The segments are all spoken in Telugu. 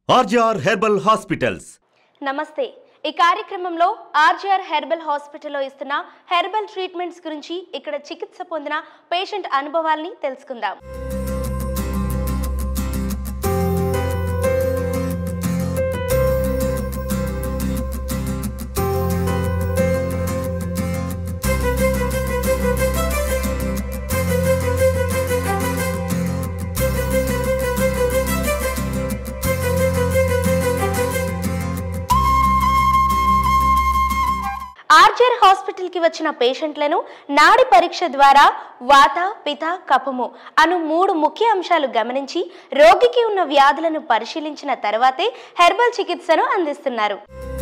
ఆర్జీఆర్ హెర్బల్ హాస్పిటల్స్ నమస్తే ఈ కార్యక్రమంలో ఆర్జీఆర్ హెర్బల్ హాస్పిటల్లో ఇస్తున్న హెర్బల్ ట్రీట్మెంట్స్ గురించి ఇక్కడ చికిత్స పొందిన పేషెంట్ అనుభవాల్ని తెలుసుకుందాం ఆర్జర్ హాస్పిటల్కి వచ్చిన పేషెంట్లను నాడి పరీక్ష ద్వారా వాత పిత కఫము అను మూడు ముఖ్య అంశాలు గమనించి రోగికి ఉన్న వ్యాధులను పరిశీలించిన తర్వాతే హెర్బల్ చికిత్సను అందిస్తున్నారు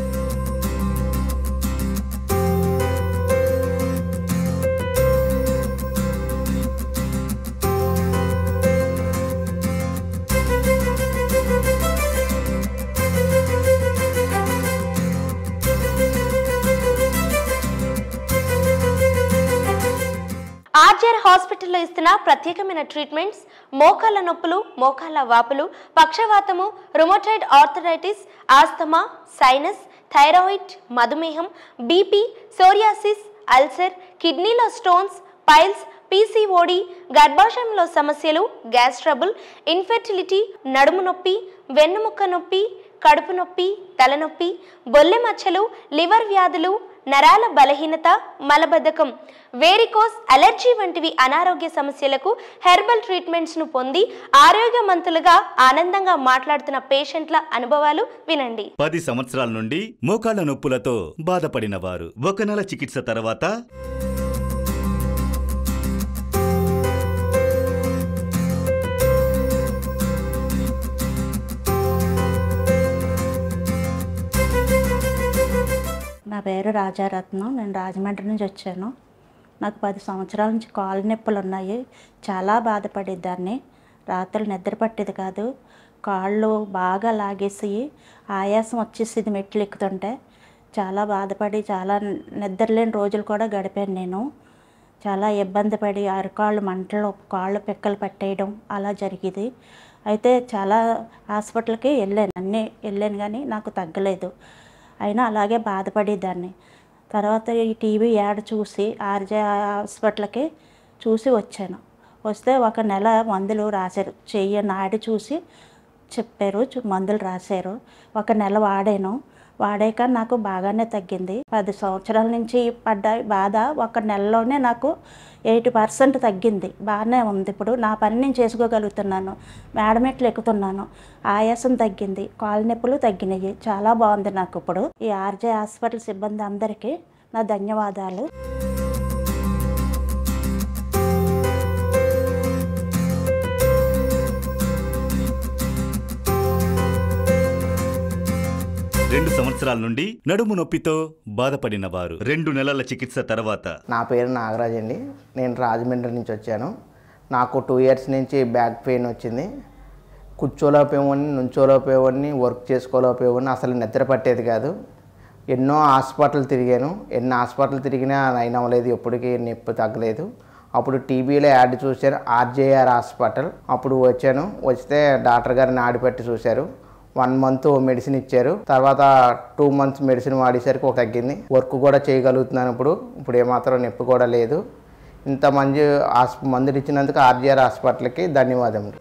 ఆర్జర్ హాస్పిటల్లో ఇస్తున్న ప్రత్యేకమైన ట్రీట్మెంట్స్ మోకాళ్ళ నొప్పులు మోకాళ్ళ వాపులు పక్షవాతము rheumatoid arthritis asthma sinus thyroid మధుమేహం బీపీ సోరియాసిస్ అల్సర్ కిడ్నీలో స్టోన్స్ పైల్స్ పీసీఓడి గర్భాశయంలో సమస్యలు గ్యాస్ ట్రబుల్ ఇన్ఫెర్టిలిటీ నడుము నొప్పి వెన్నుముక్క నొప్పి కడుపు నొప్పి తలనొప్పి బొల్లె మచ్చలు లివర్ వ్యాధులు నరాల బలహీనత మలబద్ధకం వేరికోస్ అలర్జీ వంటివి అనారోగ్య సమస్యలకు హెర్బల్ ట్రీట్మెంట్స్ను పొంది ఆరోగ్యవంతులుగా ఆనందంగా మాట్లాడుతున్న పేషెంట్ల అనుభవాలు వినండి పది సంవత్సరాల నుండి మోకాళ్ల నొప్పులతో బాధపడిన వారు ఒక నెల చికిత్స తర్వాత నా పేరు రాజారత్నం నేను రాజమండ్రి నుంచి వచ్చాను నాకు పది సంవత్సరాల నుంచి కాలు నొప్పులు ఉన్నాయి చాలా బాధపడేదాన్ని రాత్రులు నిద్ర పట్టేది కాదు కాళ్ళు బాగా లాగేసి ఆయాసం వచ్చేసేది మెట్లు ఎక్కుతుంటే చాలా బాధపడి చాలా నిద్రలేని రోజులు కూడా గడిపాను నేను చాలా ఇబ్బంది పడి అరకాళ్ళు మంటలు కాళ్ళు పిక్కలు పట్టేయడం అలా జరిగేది అయితే చాలా హాస్పిటల్కి వెళ్ళాను అన్నీ వెళ్ళాను కానీ నాకు తగ్గలేదు అయినా అలాగే బాధపడేదాన్ని తర్వాత ఈ టీవీ యాడ్ చూసి ఆర్జే హాస్పిటల్కి చూసి వచ్చాను వస్తే ఒక నెల మందులు రాశారు చెయ్యి నాడి చూసి చెప్పారు చు- మందులు రాశారు ఒక నెల వాడాను వాడాక నాకు బాగానే తగ్గింది పది సంవత్సరాల నుంచి పడ్డ బాధ ఒక నెలలోనే నాకు ఎయిటీ పర్సెంట్ తగ్గింది బాగానే ఉంది ఇప్పుడు నా పని నేను చేసుకోగలుగుతున్నాను మేడమెట్లు ఎక్కుతున్నాను ఆయాసం తగ్గింది కాలు నొప్పులు తగ్గినాయి చాలా బాగుంది నాకు ఇప్పుడు ఈ ఆర్జే హాస్పిటల్ సిబ్బంది అందరికీ నా ధన్యవాదాలు రెండు సంవత్సరాల నుండి నడుము నొప్పితో బాధపడిన వారు రెండు నెలల చికిత్స తర్వాత నా పేరు నాగరాజ్ అండి నేను రాజమండ్రి నుంచి వచ్చాను నాకు టూ ఇయర్స్ నుంచి బ్యాక్ పెయిన్ వచ్చింది కూర్చోలేకపోయేవాడిని నుంచోలేకపోయేవాడిని వర్క్ చేసుకోలేకపోయేవాడిని అసలు నిద్ర పట్టేది కాదు ఎన్నో హాస్పిటల్ తిరిగాను ఎన్ని హాస్పిటల్ తిరిగినా అయిన అవ్వలేదు ఎప్పటికీ నొప్పి తగ్గలేదు అప్పుడు టీవీలో యాడ్ చూశాను ఆర్జేఆర్ హాస్పిటల్ అప్పుడు వచ్చాను వస్తే డాక్టర్ గారిని ఆడిపెట్టి చూశారు వన్ మంత్ మెడిసిన్ ఇచ్చారు తర్వాత టూ మంత్స్ మెడిసిన్ వాడేసరికి ఒక తగ్గింది వర్క్ కూడా చేయగలుగుతున్నాను ఇప్పుడు ఇప్పుడు ఏమాత్రం నొప్పి కూడా లేదు ఇంత మంచి హాస్ మందులు ఇచ్చినందుకు ఆర్జీఆర్ హాస్పిటల్కి ధన్యవాదములు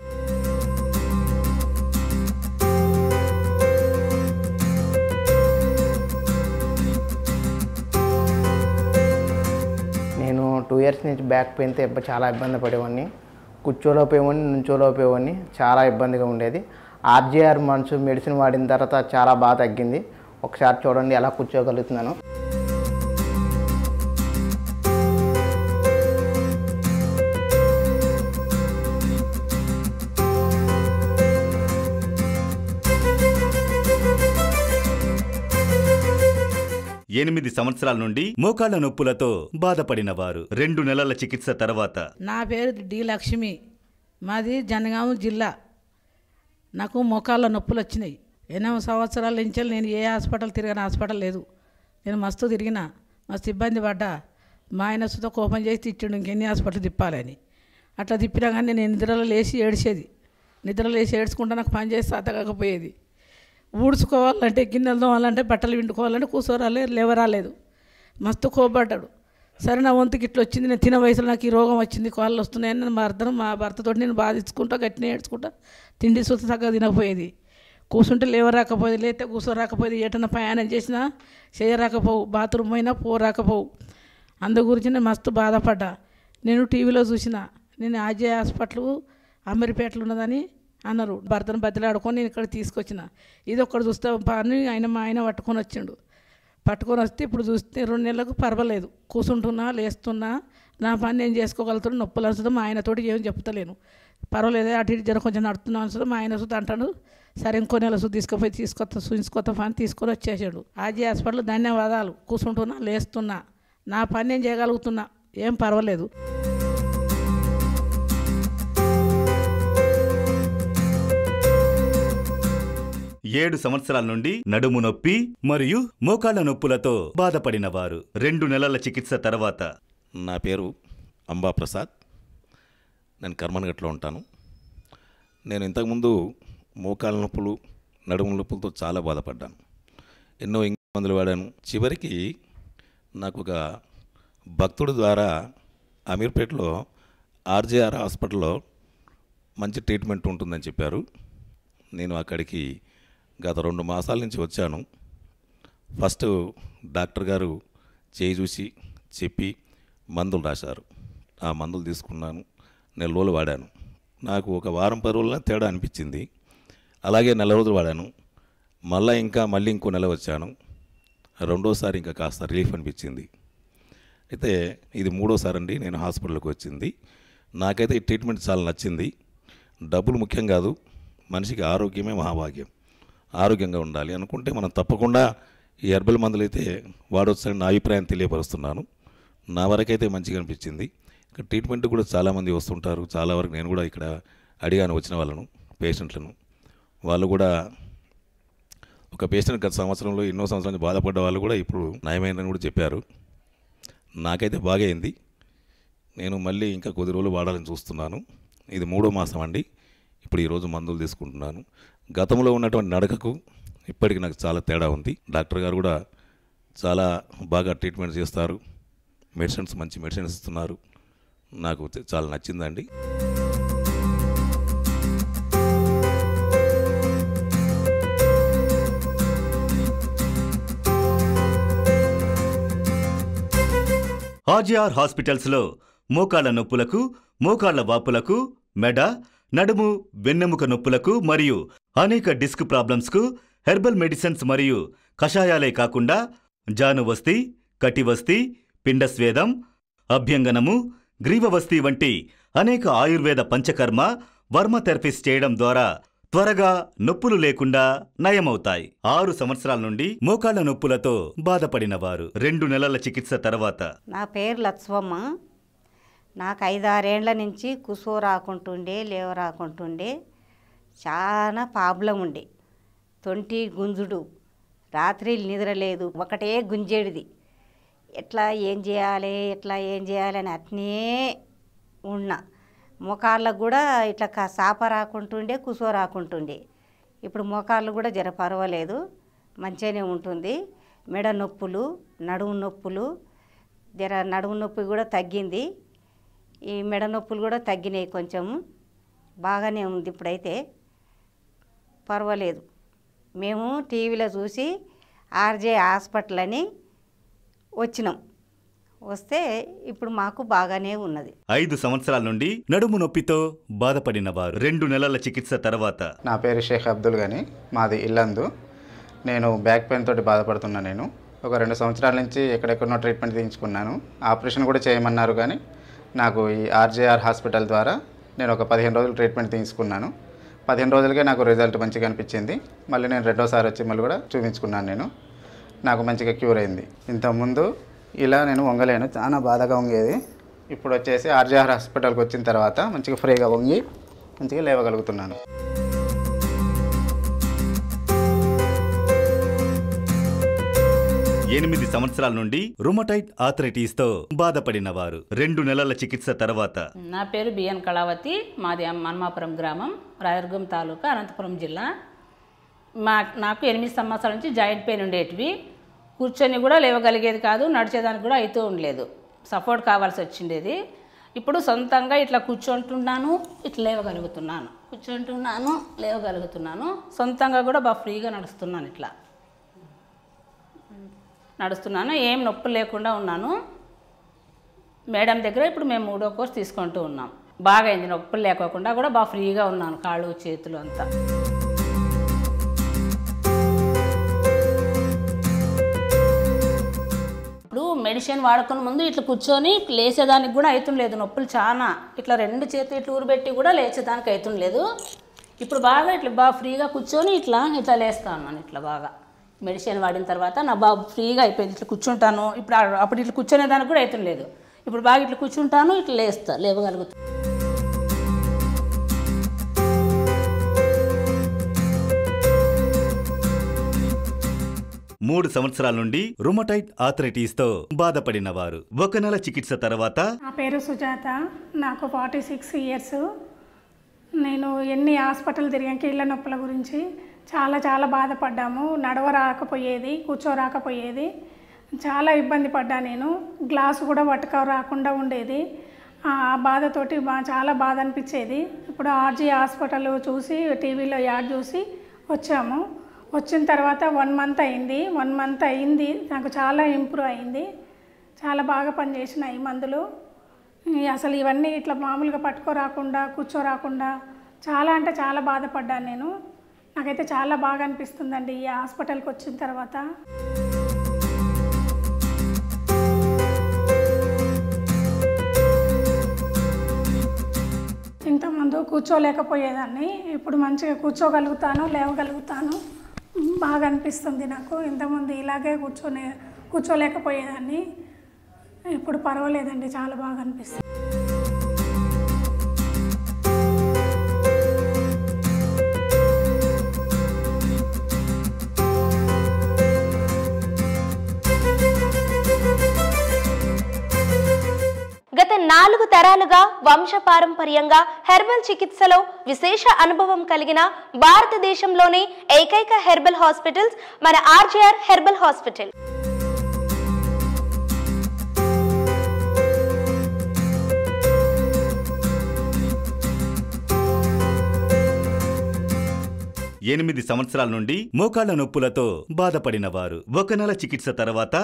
నేను టూ ఇయర్స్ నుంచి బ్యాక్ పెయిన్తో ఇబ్బ- చాలా ఇబ్బంది పడేవాడిని కూర్చోలేకపోయేవాడిని నుంచోలేకపోయేవాడిని చాలా ఇబ్బందిగా ఉండేది ఆర్జీఆర్ మనసు మెడిసిన్ వాడిన తర్వాత చాలా బాగా తగ్గింది ఒకసారి చూడండి ఎలా కూర్చోగలుగుతున్నాను ఎనిమిది సంవత్సరాల నుండి మోకాళ్ల నొప్పులతో బాధపడిన వారు రెండు నెలల చికిత్స తర్వాత నా పేరు డి లక్ష్మి మాది జనగామ జిల్లా నాకు మోకాళ్ళ నొప్పులు వచ్చినాయి ఎనిమిది సంవత్సరాల నుంచి నేను ఏ హాస్పిటల్ తిరిగిన హాస్పిటల్ లేదు నేను మస్తు తిరిగిన మస్తు ఇబ్బంది పడ్డా మా ఆయన సుతో కోపం చేసి తిట్టిండు ఇంకెన్ని హాస్పిటల్ తిప్పాలని అట్లా తిప్పినా కానీ నేను నిద్రలో లేచి ఏడ్చేది నిద్రలో లేచి ఏడ్చుకుంటా నాకు పని చేసి సాతకాకపోయేది ఊడ్చుకోవాలంటే గిన్నెలు తోమాలంటే బట్టలు విండుకోవాలంటే కూర్చోరాలే లేవరాలేదు మస్తు కోపడ్డాడు సరే నా వంతుకి ఇట్లా వచ్చింది నేను తిన వయసులో నాకు ఈ రోగం వచ్చింది కాళ్ళు వస్తున్నాయని నేను మా భర్తను మా భర్తతో నేను బాధించుకుంటా గట్టిన ఏడ్చుకుంటా తిండి సుత చక్కగా తినకపోయేది కూర్చుంటే లేవరాకపోయేది లేతే కూర్చోరాకపోయేది ఎటన్నా ప్రయాణం చేసినా చేయరాకపోవు బాత్రూమ్ అయినా పోరాకపోవు అందు గురించి నేను మస్తు బాధపడ్డా నేను టీవీలో చూసిన నేను ఆజయ్ హాస్పిటల్ అమీర్పేటలో ఉన్నదని అన్నారు భర్తను బతిలాడుకొని నేను ఇక్కడ తీసుకొచ్చిన ఇది ఒక్కడు చూస్తే పని ఆయన మా ఆయన పట్టుకొని వచ్చిండు పట్టుకొని వస్తే ఇప్పుడు చూస్తే రెండు నెలలకు పర్వాలేదు కూర్చుంటున్నా లేస్తున్నా నా పని నేను చేసుకోగలుగుతున్నా నొప్పులు వస్తుంది మా ఆయనతోటి ఏం చెప్తలేను పర్వాలేదు అటు ఇటు జర కొంచెం నడుతున్నాను వస్తుంది మా ఆయన సుద్ధ అంటాడు సరే ఇంకో నెల సుద్ధ తీసుకుపోయి తీసుకొస్తా చూసుకొత్త పని తీసుకొని వచ్చేసాడు ఆజీ హాస్పిటల్ ధన్యవాదాలు కూర్చుంటున్నా లేస్తున్నా నా పని నేను చేయగలుగుతున్నా ఏం పర్వాలేదు ఏడు సంవత్సరాల నుండి నడుము నొప్పి మరియు మోకాళ్ల నొప్పులతో బాధపడిన వారు రెండు నెలల చికిత్స తర్వాత నా పేరు అంబా ప్రసాద్ నేను కర్మనగట్లో ఉంటాను నేను ఇంతకుముందు మోకాళ్ళ నొప్పులు నడుము నొప్పులతో చాలా బాధపడ్డాను ఎన్నో ఇంగ్లీష్ మందులు వాడాను చివరికి నాకు ఒక భక్తుడి ద్వారా అమీర్పేటలో ఆర్జేఆర్ హాస్పిటల్లో మంచి ట్రీట్మెంట్ ఉంటుందని చెప్పారు నేను అక్కడికి గత రెండు మాసాల నుంచి వచ్చాను ఫస్ట్ డాక్టర్ గారు చేయి చూసి చెప్పి మందులు రాశారు ఆ మందులు తీసుకున్నాను నెల రోజులు వాడాను నాకు ఒక వారం పది రోజుల తేడా అనిపించింది అలాగే నెల రోజులు వాడాను మళ్ళీ ఇంకా మళ్ళీ ఇంకో నెల వచ్చాను రెండోసారి ఇంకా కాస్త రిలీఫ్ అనిపించింది అయితే ఇది మూడోసారి అండి నేను హాస్పిటల్కి వచ్చింది నాకైతే ఈ ట్రీట్మెంట్ చాలా నచ్చింది డబ్బులు ముఖ్యం కాదు మనిషికి ఆరోగ్యమే మహాభాగ్యం ఆరోగ్యంగా ఉండాలి అనుకుంటే మనం తప్పకుండా ఈ హెర్బల్ మందులు అయితే వాడొచ్చని నా అభిప్రాయం తెలియపరుస్తున్నాను నా వరకైతే మంచిగా అనిపించింది ఇక్కడ ట్రీట్మెంట్ కూడా చాలామంది వస్తుంటారు చాలా వరకు నేను కూడా ఇక్కడ అడిగాను వచ్చిన వాళ్ళను పేషెంట్లను వాళ్ళు కూడా ఒక పేషెంట్ గత సంవత్సరంలో ఎన్నో సంవత్సరాలు బాధపడ్డ వాళ్ళు కూడా ఇప్పుడు నయమైందని కూడా చెప్పారు నాకైతే బాగా అయింది నేను మళ్ళీ ఇంకా కొద్ది రోజులు వాడాలని చూస్తున్నాను ఇది మూడో మాసం అండి ఇప్పుడు ఈరోజు మందులు తీసుకుంటున్నాను గతంలో ఉన్నటువంటి నడకకు ఇప్పటికి నాకు చాలా తేడా ఉంది డాక్టర్ గారు కూడా చాలా బాగా ట్రీట్మెంట్ చేస్తారు మెడిసిన్స్ మంచి మెడిసిన్స్ ఇస్తున్నారు నాకు చ- చాలా నచ్చిందండి ఆర్జీఆర్ హాస్పిటల్స్ లో మోకాళ్ల నొప్పులకు మోకాళ్ల వాపులకు మెడ నడుము వెన్నెముక నొప్పులకు మరియు అనేక డిస్క్ ప్రాబ్లమ్స్ కు హెర్బల్ మెడిసిన్స్ మరియు కషాయాలే కాకుండా జానువస్తి కటివస్తి పిండస్వేదం అభ్యంగనము గ్రీవవస్తి వంటి అనేక ఆయుర్వేద పంచకర్మ వర్మ థెరపీస్ చేయడం ద్వారా త్వరగా నొప్పులు లేకుండా నయమవుతాయి ఆరు సంవత్సరాల నుండి మోకాళ్ల నొప్పులతో బాధపడిన వారు రెండు నెలల చికిత్స తర్వాత నా పేరు లక్ష్మమ్మ నాకు ఐదారేండ్ల నుంచి కుసో రాకుంటుండే లేవ రాకుంటుండే చాలా ప్రాబ్లం ఉండే తొంటి గుంజుడు రాత్రి నిద్ర లేదు ఒకటే గుంజేడిది ఎట్లా ఏం చేయాలి ఎట్లా ఏం చేయాలి అని అట్నే ఉన్నా మోకాళ్ళకు కూడా ఇట్లా కా- సాప రాకుంటుండే కుసో రాకుంటుండే ఇప్పుడు మోకాళ్ళు కూడా జర పర్వాలేదు మంచిగానే ఉంటుంది మెడ నొప్పులు నడుము నొప్పులు జర నడుము నొప్పి కూడా తగ్గింది ఈ మెడ నొప్పులు కూడా తగ్గినాయి కొంచెం బాగానే ఉంది ఇప్పుడైతే పర్వాలేదు మేము టీవీలో చూసి ఆర్జే హాస్పిటల్ అని వచ్చినాం వస్తే ఇప్పుడు మాకు బాగానే ఉన్నది ఐదు సంవత్సరాల నుండి నడుము నొప్పితో బాధపడిన వారు రెండు నెలల చికిత్స తర్వాత నా పేరు షేక్ అబ్దుల్ గని మాది ఇల్లందు నేను బ్యాక్ పెయిన్ తోటి బాధపడుతున్నా నేను ఒక రెండు సంవత్సరాల నుంచి ఎక్కడెక్కడో ట్రీట్మెంట్ తీయించుకున్నాను ఆపరేషన్ కూడా చేయమన్నారు కానీ నాకు ఈ ఆర్జేఆర్ హాస్పిటల్ ద్వారా నేను ఒక పదిహేను రోజులు ట్రీట్మెంట్ తీసుకున్నాను పదిహేను రోజులకే నాకు రిజల్ట్ మంచిగా అనిపించింది మళ్ళీ నేను రెండోసారి వచ్చి మళ్ళీ కూడా చూపించుకున్నాను నేను నాకు మంచిగా క్యూర్ అయింది ఇంతకుముందు ఇలా నేను వంగలేను చాలా బాధగా వంగేది ఇప్పుడు వచ్చేసి ఆర్జేఆర్ హాస్పిటల్కి వచ్చిన తర్వాత మంచిగా ఫ్రీగా వంగి మంచిగా లేవగలుగుతున్నాను ఎనిమిది సంవత్సరాల నుండి రుమటైట్ ఆథరైటిస్ తో బాధపడిన వారు రెండు నెలల చికిత్స తర్వాత నా పేరు బిఎన్ కళావతి మాది అమ్- హనుమాపురం గ్రామం రాయదుర్గం తాలూకా అనంతపురం జిల్లా మా నాకు ఎనిమిది సంవత్సరాల నుంచి జాయింట్ పెయిన్ ఉండేటివి కూర్చొని కూడా లేవగలిగేది కాదు నడిచేదానికి కూడా అవుతూ ఉండలేదు సపోర్ట్ కావాల్సి వచ్చిండేది ఇప్పుడు సొంతంగా ఇట్లా కూర్చుంటున్నాను ఇట్లా లేవగలుగుతున్నాను కూర్చుంటున్నాను లేవగలుగుతున్నాను సొంతంగా కూడా బాగా ఫ్రీగా నడుస్తున్నాను ఇట్లా నడుస్తున్నాను ఏం నొప్పి లేకుండా ఉన్నాను మేడం దగ్గర ఇప్పుడు మేము మూడో కోర్స్ తీసుకుంటూ ఉన్నాం బాగా అయింది నొప్పులు లేకోకుండా కూడా బాగా ఫ్రీగా ఉన్నాను కాళ్ళు చేతులు అంతా ఇప్పుడు మెడిసిన్ వాడుకునే ముందు ఇట్లా కూర్చొని లేచేదానికి కూడా అవుతుండలేదు నొప్పులు చాలా ఇట్లా రెండు చేతులు ఇట్లా ఊరుబెట్టి కూడా లేచేదానికి అవుతుండలేదు ఇప్పుడు బాగా ఇట్లా బాగా ఫ్రీగా కూర్చొని ఇట్లా ఇట్లా లేస్తా ఉన్నాను ఇట్లా బాగా మెడిసిన్ వాడిన తర్వాత నా బాగా ఫ్రీగా అయిపోయింది ఇట్లా కూర్చుంటాను ఇప్పుడు ఆ- అప్పుడు ఇట్లా కూర్చునేదానికి కూడా అవుతుండలేదు ఇప్పుడు బాగా ఇట్లా కూర్చుంటాను ఇట్లా లేస్తా లేవగలుగుతాను మూడు సంవత్సరాల నుండి రుమటైడ్ ఆథరైటిస్ తో బాధపడిన వారు ఒక నెల చికిత్స తర్వాత నా పేరు సుజాత నాకు ఫార్టీ సిక్స్ ఇయర్స్ నేను ఎన్ని హాస్పిటల్ తిరిగాను కీళ్ళ నొప్పుల గురించి చాలా చాలా బాధపడ్డాము నడవ రాకపోయేది కూర్చో రాకపోయేది చాలా ఇబ్బంది పడ్డా నేను గ్లాసు కూడా పట్టుక రాకుండా ఉండేది ఆ బాధతోటి బా చాలా బాధ అనిపించేది ఇప్పుడు ఆర్జీ హాస్పిటల్ చూసి టీవీలో యాడ్ చూసి వచ్చాము వచ్చిన తర్వాత వన్ మంత్ అయింది వన్ మంత్ అయింది నాకు చాలా ఇంప్రూవ్ అయింది చాలా బాగా పనిచేసినాయి మందులు ఈ అసలు ఇవన్నీ ఇట్లా మామూలుగా పట్టుకోరాకుండా కూర్చోరాకుండా చాలా అంటే చాలా బాధపడ్డాను నేను నాకైతే చాలా బాగా అనిపిస్తుందండి ఈ హాస్పిటల్కి వచ్చిన తర్వాత ఇంతకుముందు కూర్చోలేకపోయేదాన్ని ఇప్పుడు మంచిగా కూర్చోగలుగుతాను లేవగలుగుతాను బాగా అనిపిస్తుంది నాకు ఇంతకుముందు ఇలాగే కూర్చొని కూర్చోలేకపోయేదాన్ని ఇప్పుడు పర్వాలేదండి చాలా బాగా అనిపిస్తుంది గత నాలుగు తరాలుగా వంశపారంపర్యంగా హెర్బల్ చికిత్సలో విశేష అనుభవం కలిగిన భారతదేశంలోనే ఏకైక హెర్బల్ హాస్పిటల్స్ మన ఆర్జీఆర్ హెర్బల్ హాస్పిటల్ ఎనిమిది సంవత్సరాల నుండి మోకాళ్ల నొప్పులతో బాధపడిన వారు ఒక నెల చికిత్స తర్వాత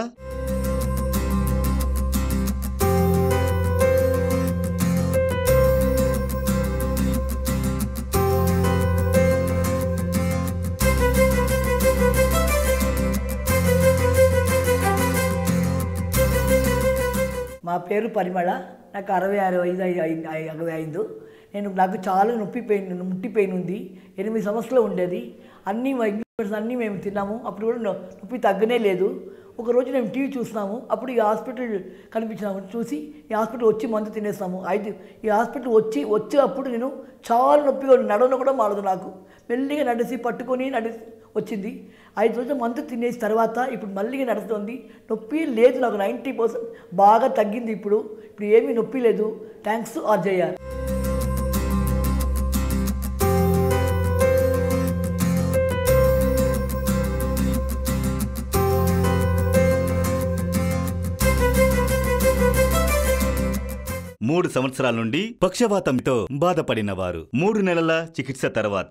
మా పేరు పరిమళ నాకు అరవై ఆరు ఐదు ఐదు ఐదు అరవై ఐదు నేను నాకు చాలా నొప్పి పెయిన్ ముట్టి పెయిన్ ఉంది ఎనిమిది సంవత్సరాలు ఉండేది అన్నీ మా ఇంగ్లీష్ అన్నీ మేము తిన్నాము అప్పుడు కూడా నొ- నొప్పి తగ్గనే లేదు ఒక రోజు మేము టీవీ చూస్తున్నాము అప్పుడు ఈ హాస్పిటల్ కనిపించినాము చూసి ఈ హాస్పిటల్ వచ్చి మందు తినేస్తాము ఐదు ఈ హాస్పిటల్ వచ్చి వచ్చే అప్పుడు నేను చాలా నొప్పిగా ఉంది. నడవను కూడా మాడదు నాకు మెల్లిగా నడిసి పట్టుకొని నడిసి వచ్చింది ఐదు రోజులు మందు తినేసిన తర్వాత ఇప్పుడు మళ్ళీ నడుస్తుంది నొప్పి లేదు నాకు నైంటీ పర్సెంట్ బాగా తగ్గింది ఇప్పుడు ఇప్పుడు ఏమీ నొప్పి లేదు థ్యాంక్స్ అజయ్య మూడు సంవత్సరాల నుండి పక్షవాతంతో బాధపడిన వారు మూడు నెలల చికిత్స తర్వాత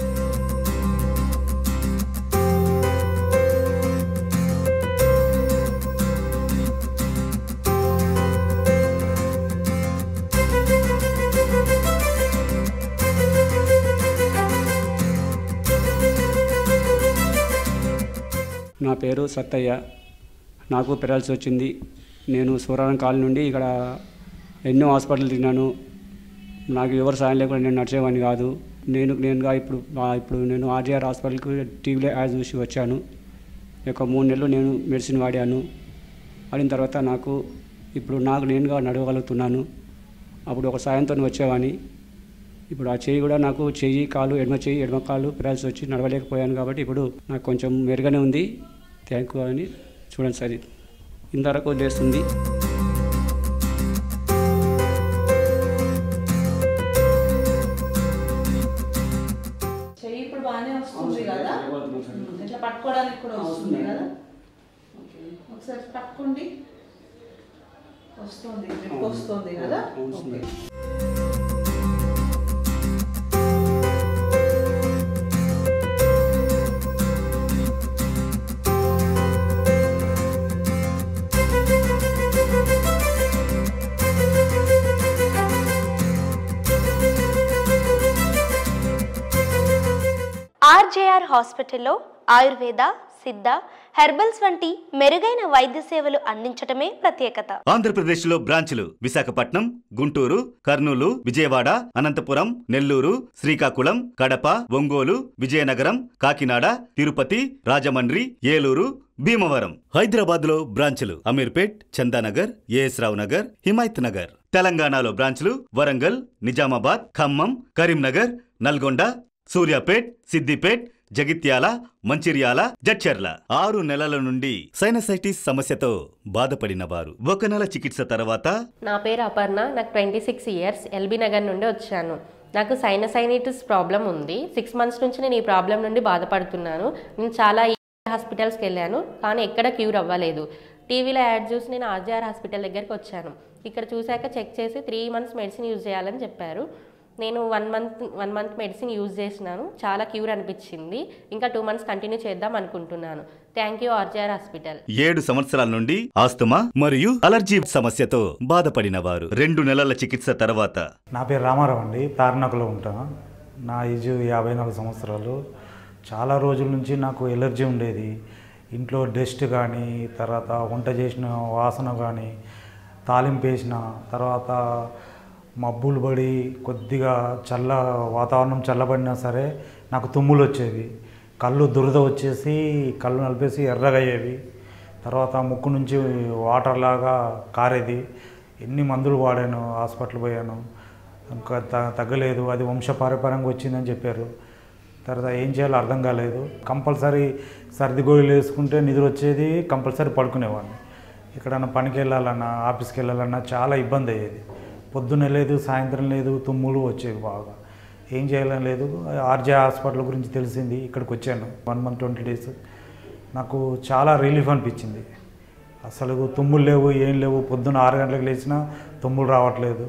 నా పేరు సత్తయ్య నాకు పెరాల్సి వచ్చింది నేను సూరారం కాలనీ నుండి ఇక్కడ ఎన్నో హాస్పిటల్ తిన్నాను నాకు ఎవరు సాయం లేకుండా నేను నడిచేవాడిని కాదు నేను నేనుగా ఇప్పుడు ఆ ఇప్పుడు నేను ఆర్జీఆర్ హాస్పిటల్కి టీవీలో యాడ్ చూసి వచ్చాను ఈ యొక్క మూడు నెలలు నేను మెడిసిన్ వాడాను వాడిన తర్వాత నాకు ఇప్పుడు నాకు నేనుగా నడవగలుగుతున్నాను అప్పుడు ఒక సాయంతో వచ్చేవాడిని ఇప్పుడు ఆ చెయ్యి కూడా నాకు చెయ్యి కాలు ఎడమ చెయ్యి ఎడమ కాలు పిరాల్సి వచ్చి నడవలేకపోయాను కాబట్టి ఇప్పుడు నాకు కొంచెం మెరుగనే ఉంది థ్యాంక్ యూ అని చూడండి సార్ ఇది ఇంతవరకు లేస్తుంది చెయ్యి ఇప్పుడు బాగానే వస్తుంది కదా ఉమ్, ఇట్లా పట్టుకోవడానికి కూడా వస్తుంది కదా ఓకే ఒకసారి పట్టుకోండి వస్తుంది గ్రిప్ వస్తుంది కదా ఓకే ఆర్జేఆర్ హాస్పిటల్లో ఆయుర్వేద సిద్ధ హెర్బల్స్ వంటి మెరుగైన వైద్య సేవలు అందించటమే ప్రత్యేకత ఆంధ్రప్రదేశ్లో బ్రాంచ్లు విశాఖపట్నం గుంటూరు కర్నూలు విజయవాడ అనంతపురం నెల్లూరు శ్రీకాకుళం కడప ఒంగోలు విజయనగరం కాకినాడ తిరుపతి రాజమండ్రి ఏలూరు భీమవరం హైదరాబాద్ లో బ్రాంచ్లు అమీర్పేట్ చందానగర్ ఏఎస్ రావు నగర్ హిమాయత్ నగర్ తెలంగాణలో బ్రాంచ్లు వరంగల్ నిజామాబాద్ ఖమ్మం కరీంనగర్ నల్గొండ సూర్యాపేట్ సిద్దిపేట్ జగిత్యాల మంచిర్యాల జడ్చర్ల ఆరు నెలల నుండి సైనసైటిస్ సమస్యతో బాధపడిన వారు ఒక నెల చికిత్స తర్వాత నా పేరు అపర్ణ నాకు twenty six years LB Nagar నుండి వచ్చాను నాకు సైనసైనిటిస్ ప్రాబ్లం ఉంది సిక్స్ మంత్స్ నుంచి నేను ఈ ప్రాబ్లం నుండి బాధపడుతున్నాను నేను చాలా హాస్పిటల్స్కి వెళ్ళాను కానీ ఎక్కడ క్యూర్ అవ్వలేదు టీవీలో యాడ్ చూసి నేను ఆర్జీఆర్ హాస్పిటల్ దగ్గరికి వచ్చాను ఇక్కడ చూశాక చెక్ చేసి త్రీ మంత్స్ మెడిసిన్ యూజ్ చేయాలని చెప్పారు నేను one month one month medicine use చేసినాను చాలా క్యూర్ అనిపించింది ఇంకా టూ మంత్స్ కంటిన్యూ చేద్దాం అనుకుంటున్నాను థ్యాంక్ యూ ఆర్జీఆర్ హాస్పిటల్ ఏడు సంవత్సరాల నుండి ఆస్తమా మరియు అలర్జీ సమస్యతో బాధపడిన వారు రెండు నెలల చికిత్స తర్వాత నా పేరు రామారావు అండి తార్నాకలో ఉంటాను నా ఏజ్ యాభై నాలుగు సంవత్సరాలు చాలా రోజుల నుంచి నాకు ఎలర్జీ ఉండేది ఇంట్లో డస్ట్ కానీ తర్వాత వంట చేసిన వాసన కానీ తాలింపు వేసిన తర్వాత మబ్బులు పడి కొద్దిగా చల్ల వాతావరణం చల్లబడినా సరే నాకు తుమ్ములు వచ్చేవి కళ్ళు దురద వచ్చేసి కళ్ళు నలిపేసి ఎర్రగా అయ్యేవి తర్వాత ముక్కు నుంచి వాటర్ లాగా కారేది ఎన్ని మందులు వాడాను హాస్పిటల్ పోయాను ఇంకా త- తగ్గలేదు అది వంశపారపర్యంగా వచ్చిందని చెప్పారు తర్వాత ఏం చేయాలో అర్థం కాలేదు కంపల్సరీ సర్ది గోళీలు వేసుకుంటే నిద్ర వచ్చేది కంపల్సరీ పడుకునేవాడిని ఎక్కడన్నా పనికి వెళ్ళాలన్నా ఆఫీస్కి వెళ్ళాలన్నా చాలా ఇబ్బంది అయ్యేది పొద్దున్న లేదు సాయంత్రం లేదు తుమ్ములు వచ్చేవి బాగా ఏం చేయాలని లేదు ఆర్జే హాస్పిటల్ గురించి తెలిసింది ఇక్కడికి వచ్చాను వన్ మంత్ ట్వంటీ డేస్ నాకు చాలా రిలీఫ్ అనిపించింది అసలు తుమ్ములు లేవు ఏం లేవు పొద్దున్న ఆరు గంటలకు లేచినా తుమ్ములు రావట్లేదు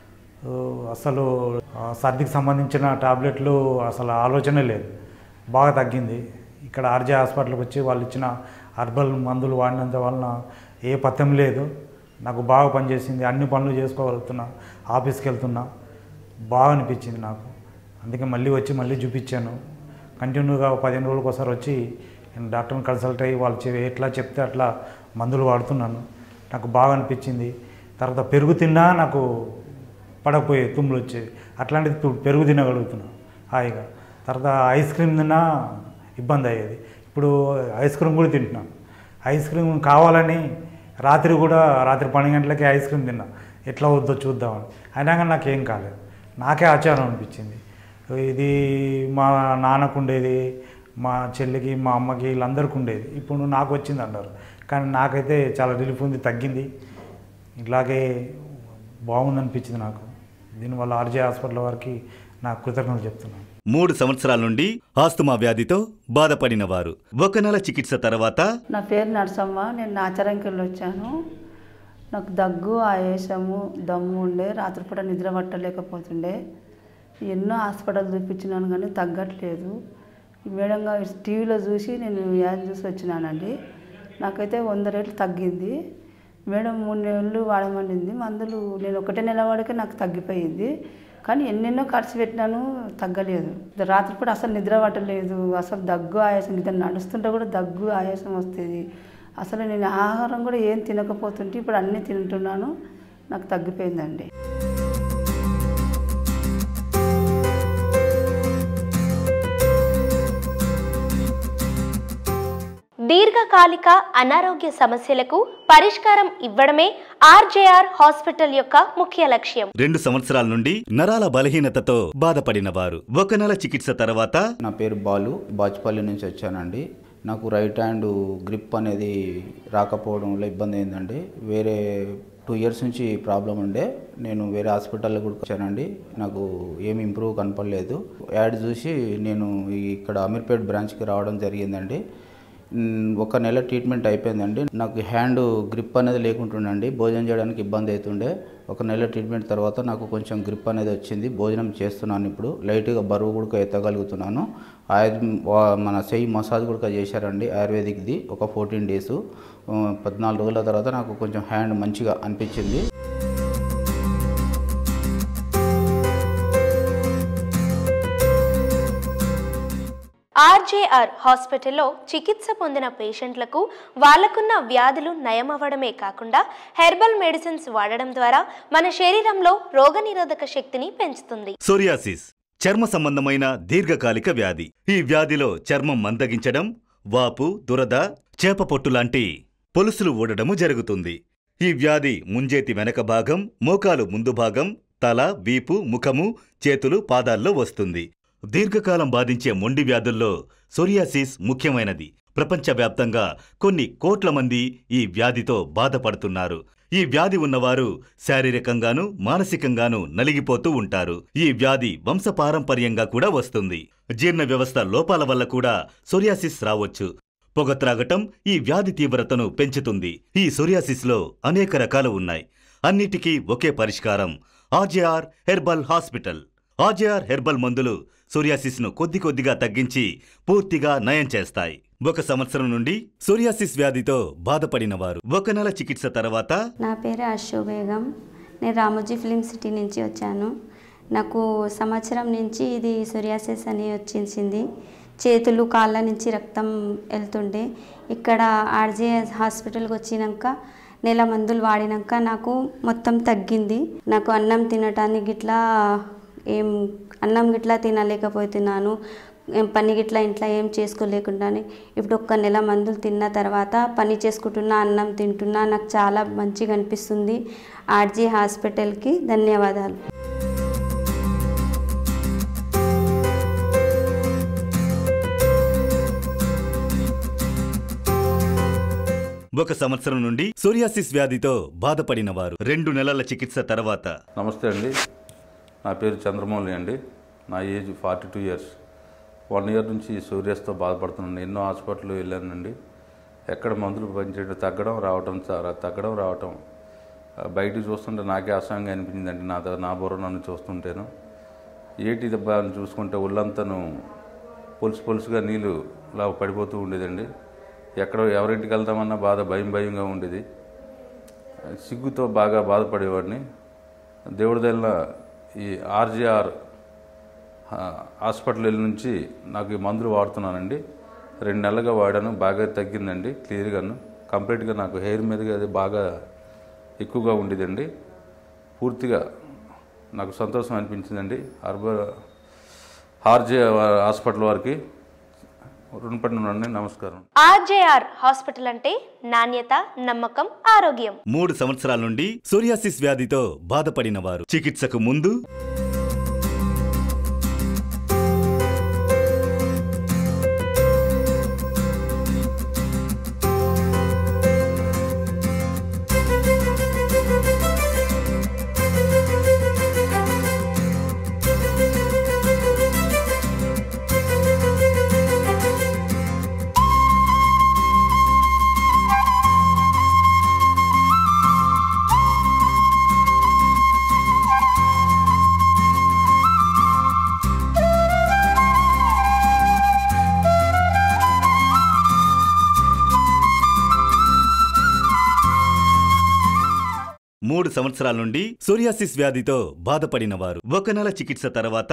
ఓ, అసలు ఆ, సర్దికి సంబంధించిన టాబ్లెట్లు అసలు ఆలోచనే లేదు బాగా తగ్గింది ఇక్కడ ఆర్జే హాస్పిటల్కి వచ్చి వాళ్ళు ఇచ్చిన హర్బల్ మందులు వాడినంత వలన ఏ పథ్యం లేదు నాకు బాగా పనిచేసింది అన్ని పనులు చేసుకోగలుగుతున్నా ఆఫీస్కి వెళ్తున్నా బాగా అనిపించింది నాకు అందుకే మళ్ళీ వచ్చి మళ్ళీ చూపించాను కంటిన్యూగా పదిహేను రోజులకు ఒకసారి వచ్చి నేను డాక్టర్ని కన్సల్ట్ అయ్యి వాళ్ళు చె- ఎట్లా చెప్తే అట్లా మందులు వాడుతున్నాను నాకు బాగా అనిపించింది తర్వాత పెరుగు తిన్నా నాకు పడకపోయేది తుమ్ములు వచ్చేవి అట్లాంటిది ఇప్పుడు పెరుగు తినగలుగుతున్నాను హాయిగా తర్వాత ఐస్ క్రీమ్ తిన్నా ఇబ్బంది అయ్యేది ఇప్పుడు ఐస్ క్రీమ్ కూడా తింటున్నాను ఐస్ క్రీమ్ కావాలని రాత్రి కూడా రాత్రి పన్నెండు గంటలకి ఐస్ క్రీమ్ తిన్నా ఎట్లా వద్దో చూద్దామని అయినా కానీ నాకేం కాలేదు నాకే ఆచారం అనిపించింది ఇది మా నాన్నకు ఉండేది మా చెల్లికి మా అమ్మకి వీళ్ళందరికీ ఉండేది ఇప్పుడు నాకు వచ్చింది అన్నారు కానీ నాకైతే చాలా రిలీఫ్ ఉంది తగ్గింది ఇలాగే బాగుంది అనిపించింది నాకు దీనివల్ల ఆర్జే హాస్పిటల్ వారికి నా కృతజ్ఞతలు చెప్తున్నాను మూడు సంవత్సరాల నుండి ఆస్తమా వ్యాధితో బాధపడిన వారు ఒక నెల చికిత్స తర్వాత నా పేరు నరసమ్మ నేను నాచారంకి వెళ్ళి వచ్చాను నాకు దగ్గు ఆయాసము దమ్ము ఉండే రాత్రిపూట నిద్ర పట్టలేకపోతుండే ఎన్నో హాస్పిటల్ చూపించినాను కానీ తగ్గట్లేదు ఈ మేడం గారు టీవీలో చూసి నేను యాడ్ చూసి వచ్చినానండి నాకైతే వంద రేట్లు తగ్గింది మేడం మూడు నెలలు వాడమనింది మందులు నేను ఒకటే నెల వాడికే నాకు తగ్గిపోయింది కానీ ఎన్నెన్నో ఖర్చు పెట్టినాను తగ్గలేదు రాత్రిపూట అసలు నిద్ర పట్టలేదు అసలు దగ్గు ఆయాసం ఇద్దరు నడుస్తుంటే కూడా దగ్గు ఆయాసం వస్తుంది అసలు నేను ఆహారం కూడా ఏం తినకపోతుంటే ఇప్పుడు అన్నీ తింటున్నాను నాకు తగ్గిపోయిందండి దీర్ఘకాలిక అనారోగ్య సమస్యలకు పరిష్కారం ఇవ్వడమే ఆర్జేఆర్ హాస్పిటల్ యొక్క ముఖ్య లక్ష్యం రెండు సంవత్సరాల నుండి నరాల బలహీనతతో బాధపడిన వారు ఒక నెల చికిత్స తర్వాత నా పేరు బాలు బాచుపల్లి నుంచి వచ్చానండి నాకు రైట్ హ్యాండ్ గ్రిప్ అనేది రాకపోవడం వల్ల ఇబ్బంది అయిందండి వేరే టూ ఇయర్స్ నుంచి ప్రాబ్లం ఉండే నేను వేరే హాస్పిటల్లో కూడా వచ్చానండి నాకు ఏమి ఇంప్రూవ్ కనపడలేదు యాడ్ చూసి నేను ఈ ఇక్కడ అమీర్పేట్ బ్రాంచ్కి రావడం జరిగిందండి మ్, ఒక నెల ట్రీట్మెంట్ అయిపోయిందండి నాకు హ్యాండ్ గ్రిప్ అనేది లేకుంటుండండి భోజనం చేయడానికి ఇబ్బంది అవుతుండే ఒక నెల ట్రీట్మెంట్ తర్వాత నాకు కొంచెం గ్రిప్ అనేది వచ్చింది భోజనం చేస్తున్నాను ఇప్పుడు లైట్గా బరువు కూడా ఎత్తగలుగుతున్నాను ఆయు వా- మన చెయ్యి మసాజ్ కూడా చేశారండి ఆయుర్వేదిక్ది ఒక ఫోర్టీన్ డేస్ పద్నాలుగు రోజుల తర్వాత నాకు కొంచెం హ్యాండ్ మంచిగా అనిపించింది ఆర్జేఆర్ హాస్పిటల్లో చికిత్స పొందిన పేషెంట్లకు వాళ్లకున్న వ్యాధులు నయమవ్వడమే కాకుండా హెర్బల్ మెడిసిన్స్ వాడడం ద్వారా మన శరీరంలో రోగనిరోధక శక్తిని పెంచుతుంది సోరియాసిస్ చర్మ సంబంధమైన దీర్ఘకాలిక వ్యాధి ఈ వ్యాధిలో చర్మం మందగించడం వాపు దురద చేపపొట్టు లాంటి పొలుసులు ఊడడము జరుగుతుంది ఈ వ్యాధి ముంజేతి వెనక భాగం మోకాలు ముందు భాగం తల వీపు ముఖము చేతులు పాదాల్లో వస్తుంది దీర్ఘకాలం బాధించే మొండి వ్యాధుల్లో సోరియాసిస్ ముఖ్యమైనది ప్రపంచవ్యాప్తంగా కొన్ని కోట్ల మంది ఈ వ్యాధితో బాధపడుతున్నారు ఈ వ్యాధి ఉన్నవారు శారీరకంగాను మానసికంగాను నలిగిపోతూ ఉంటారు ఈ వ్యాధి వంశపారంపర్యంగా కూడా వస్తుంది జీర్ణ వ్యవస్థ లోపాల వల్ల కూడా సోరియాసిస్ రావచ్చు పొగ త్రాగటం ఈ వ్యాధి తీవ్రతను పెంచుతుంది ఈ సోరియాసిస్లో అనేక రకాలు ఉన్నాయి అన్నిటికీ ఒకే పరిష్కారం RJR herbal hospital RJR herbal మందులు సోరియాసిస్ను కొద్ది కొద్దిగా తగ్గించి పూర్తిగా నయం చేస్తాయి ఒక సంవత్సరం నుండి సోరియాసిస్ వ్యాధితో బాధపడిన వారు ఒక నెల చికిత్స తర్వాత నా పేరు అశో బేగం నేను రామోజీ ఫిలిం సిటీ నుంచి వచ్చాను నాకు సంవత్సరం నుంచి ఇది సొరియాసిస్ అని వచ్చేసింది చేతులు కాళ్ళ నుంచి రక్తం వెళ్తుండే ఇక్కడ ఆర్జేఎస్ హాస్పిటల్కి వచ్చినాక నెల మందులు వాడినాక నాకు మొత్తం తగ్గింది నాకు అన్నం తినటానికి గిట్లా ఏం అన్నం గిట్లా తినలేకపోతున్నాను ఏం పని గిట్లా ఇంట్లో ఏం చేసుకోలేకుండానే ఇప్పుడు ఒక్క నెల మందులు తిన్న తర్వాత పని చేసుకుంటున్నా అన్నం తింటున్నా నాకు చాలా మంచిగా అనిపిస్తుంది ఆర్జీ హాస్పిటల్కి ధన్యవాదాలు ఒక సంవత్సరం నుండి సోరియాసిస్ వ్యాధితో బాధపడిన వారు రెండు నెలల చికిత్స తర్వాత నమస్తే అండి నా పేరు చంద్రమౌళి అండి నా age forty two years one year నుంచి సూర్యస్తో బాధపడుతున్నాను ఎన్నో హాస్పిటల్ వెళ్ళానండి ఎక్కడ మందులు పనిచేయడం తగ్గడం రావటం చాలా తగ్గడం రావటం ఆ, బయటికి చూస్తుంటే నాకే అసహ్యంగా అనిపించిందండి నా ద- నా బుర్ర నన్ను చూస్తుంటేను ఏటి దెబ్బ అని చూసుకుంటే ఒళ్ళంతాను పొలుసు పొలుసుగా నీళ్ళు ఇలా పడిపోతూ ఉండేదండి ఎక్కడ ఎవరింటికి వెళ్దామన్నా బాధ భయం భయంగా ఉండేది సిగ్గుతో బాగా బాధపడేవాడిని దేవుడి దగ్గర ఈ ఆర్జీఆర్ హాస్పిటల్ నుంచి నాకు ఈ మందులు వాడుతున్నానండి రెండు నెలలుగా వాడాను బాగా తగ్గిందండి క్లియర్గాను కంప్లీట్గా నాకు హెయిర్ మీదగా అది బాగా ఎక్కువగా ఉండేదండి పూర్తిగా నాకు సంతోషం అనిపించిందండి అర్బ ఆర్జే హాస్పిటల్ వారికి రుణపడి ఉన్నాను నమస్కారం ఆర్జేఆర్ హాస్పిటల్ అంటే నాణ్యత నమ్మకం ఆరోగ్యం మూడు సంవత్సరాల నుండి సోరియాసిస్ వ్యాధితో బాధపడిన వారు చికిత్సకు ముందు మూడు సంవత్సరాల నుండి సోరియాసిస్ వ్యాధితో బాధపడిన వారు ఒక నెల చికిత్స తర్వాత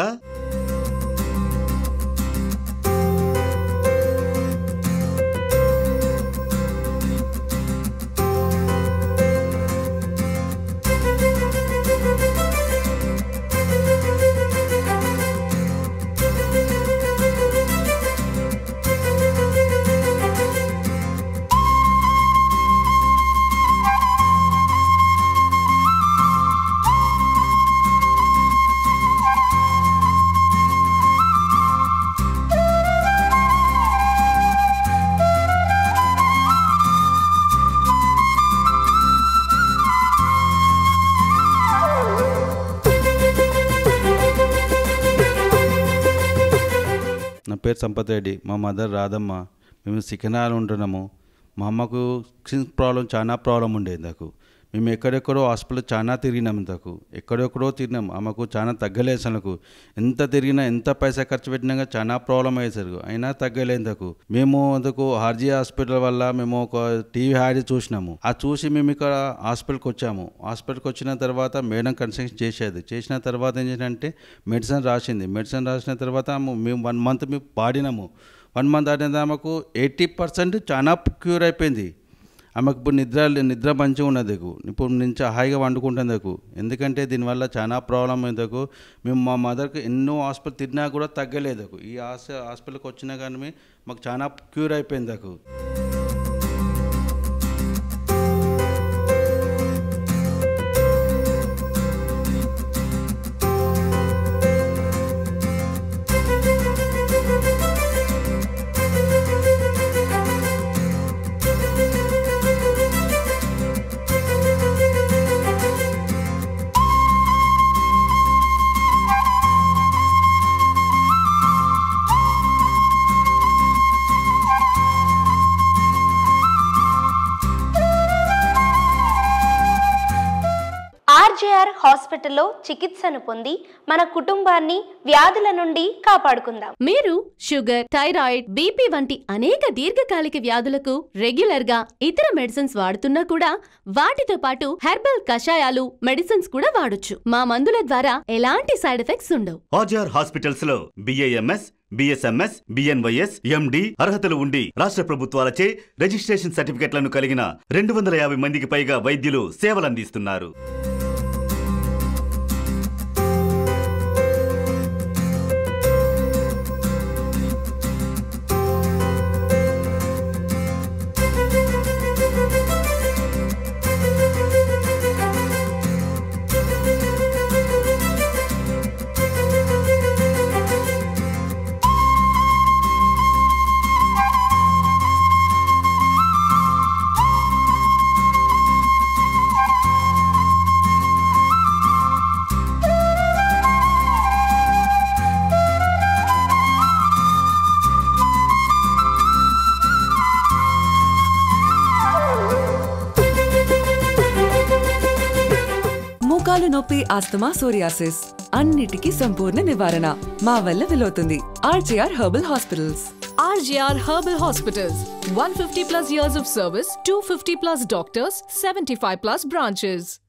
నా పేరు సంపత్ రెడ్డి మా మదర్ రాధమ్మ మేము సికింద్రాబాద్ ఉంటున్నాము మా అమ్మకు స్కిన్ ప్రాబ్లం చాలా ప్రాబ్లం ఉండేది నాకు మేము ఎక్కడెక్కడో హాస్పిటల్ చాలా తిరిగినాం ఇంతకు ఎక్కడెక్కడో తిరిగినాం ఆమెకు చాలా తగ్గలేదు అసలు ఎంత తిరిగినా ఎంత పైసా ఖర్చు పెట్టినా కానీ చాలా ప్రాబ్లం అయ్యేసరికి అయినా తగ్గలేదు ఇంతకు మేము అందుకు ఆర్జీ హాస్పిటల్ వల్ల మేము ఒక టీవీ యాడ్ చూసినాము ఆ చూసి మేము ఇక్కడ హాస్పిటల్కి వచ్చాము హాస్పిటల్కి వచ్చిన తర్వాత మేడం కన్సల్ట్ చేసేది చేసిన తర్వాత ఏం చేసినంటే మెడిసిన్ రాసింది మెడిసిన్ రాసిన తర్వాత మేము వన్ మంత్ మేము పాడినాము వన్ మంత్ ఆడిన ఆమెకు ఎయిటీ పర్సెంట్ చాలా క్యూర్ అయిపోయింది ఆమెకు ఇప్పుడు నిద్ర నిద్ర మంచిగా ఉన్నది నాకు ఇప్పుడు నుంచి హాయిగా వండుకుంటుంది నాకు ఎందుకంటే దీనివల్ల చాలా ప్రాబ్లం అయిందకు మేము మా మదర్కి ఎన్నో హాస్పిటల్ తిరిగినా కూడా తగ్గలేదు ఈ హాస్ హాస్పిటల్కి వచ్చినా కానీ మాకు చాలా క్యూర్ అయిపోయింది నాకు ఆర్జేఆర్ హాస్పిటల్లో చికిత్సను పొంది మన కుటుంబాన్ని వ్యాధుల నుండి కాపాడుకుందాం మీరు షుగర్ థైరాయిడ్ బీపీ వంటి అనేక దీర్ఘకాలిక వ్యాధులకు రెగ్యులర్ గా ఇతర మెడిసిన్స్ వాడుతున్నా కూడా వాటితో పాటు హెర్బల్ కషాయాలు మెడిసిన్స్ కూడా వాడొచ్చు మా మందుల ద్వారా ఎలాంటి సైడ్ ఎఫెక్ట్స్ ఉండవు ఆర్జీఆర్ హాస్పిటల్స్ లో బిఏఎంఎస్ బిఎస్ఎంఎస్ బిఎన్వైఎస్ ఎండి అర్హతలు ఉండి రాష్ట్ర ప్రభుత్వాలచే రిజిస్ట్రేషన్ సర్టిఫికెట్లను కలిగిన రెండు వందల యాభై మందికి పైగా వైద్యులు సేవలందిస్తున్నారు మోకాలు నొప్పి ఆస్తమా సోరియాసిస్ అన్నిటికీ సంపూర్ణ నివారణ మా వల్ల విలవుతుంది RGR herbal hospitals RGR Herbal Hospitals. 150 plus years of service, 250 plus doctors, 75 plus branches.